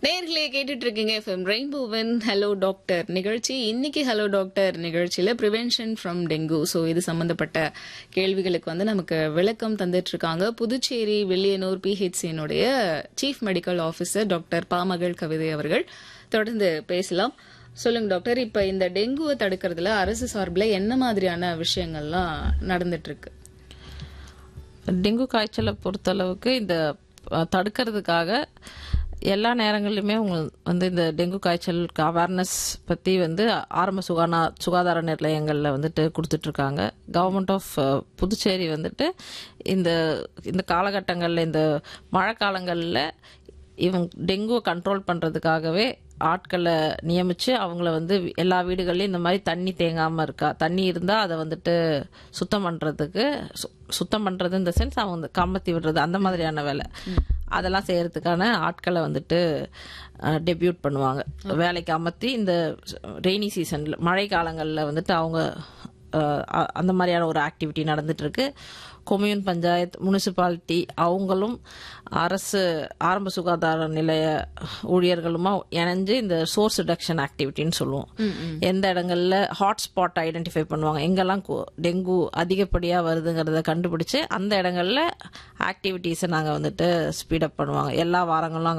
நேர்களே கேட்டுட்டு இருக்கீங்க எஃப்எம் ரெயின்போவின் ஹலோ டாக்டர் நிகழ்ச்சி இன்னைக்கு ஹலோ டாக்டர் நிகழ்ச்சியில ப்ரிவென்ஷன் ஃப்ரம் டெங்கு ஸோ இது சம்பந்தப்பட்ட கேள்விகளுக்கு வந்து நமக்கு விளக்கம் தந்துட்டு இருக்காங்க புதுச்சேரி வெள்ளியனூர் பிஹெச்சியினுடைய chief medical officer doctor Pamagal Kavithai அவர்கள் தொடர்ந்து பேசலாம் சொல்லுங்க டாக்டர் இப்ப இந்த டெங்குவை தடுக்கிறதுல அரசு சார்பில் என்ன மாதிரியான விஷயங்கள்லாம் நடந்துட்டு இருக்கு டெங்கு காய்ச்சலை பொறுத்தளவுக்கு இந்த அஹ், தடுக்கிறதுக்காக எல்லா நேரங்களிலுமே உங்களுக்கு வந்து இந்த டெங்கு காய்ச்சலுக்கு அவேர்னஸ் பற்றி வந்து ஆரம்ப சுகானா சுகாதார நிலையங்களில் வந்துட்டு கொடுத்துட்ருக்காங்க கவர்மெண்ட் ஆஃப் புதுச்சேரி வந்துட்டு இந்த இந்த காலகட்டங்களில் இந்த மழை காலங்களில் இவங்க டெங்குவை கண்ட்ரோல் பண்ணுறதுக்காகவே ஆட்களை நியமித்து அவங்கள வந்து எல்லா வீடுகள்லையும் இந்த மாதிரி தண்ணி தேங்காமல் இருக்கா தண்ணி இருந்தால் அதை வந்துட்டு சுத்தம் பண்ணுறதுக்கு சுத்தம் பண்ணுறது இந்த சென்ஸ் அவங்க வந்து கம்மத்தி விடுறது அந்த மாதிரியான வேலை அதெல்லாம் செய்யறதுக்கான ஆட்களை வந்துட்டு டெபியூட் பண்ணுவாங்க வேலைக்கு அமர்த்தி இந்த ரெய்னி சீசனில் மழை காலங்களில் வந்துட்டு அவங்க அஹ், அ- அந்த மாதிரியான ஒரு ஆக்டிவிட்டி நடந்துட்டு இருக்கு கொம்யூன் பஞ்சாயத் முனிசிபாலிட்டி அவங்களும் அரசு ஆரம்ப சுகாதார நிலைய ஊழியர்களுமா இணைஞ்சு இந்த சோர்ஸ் ரிடக்ஷன் ஆக்டிவிட்டின்னு சொல்லுவோம் எந்த இடங்கள்ல ஹாட்ஸ்பாட் ஐடென்டிஃபை பண்ணுவாங்க எங்கெல்லாம் கு- டெங்கு அதிகப்படியாக வருதுங்கிறத கண்டுபிடிச்சு அந்த இடங்கள்ல ஆக்டிவிட்டீஸை நாங்கள் வந்துட்டு ஸ்பீடப் பண்ணுவாங்க எல்லா வாரங்களும் அங்கே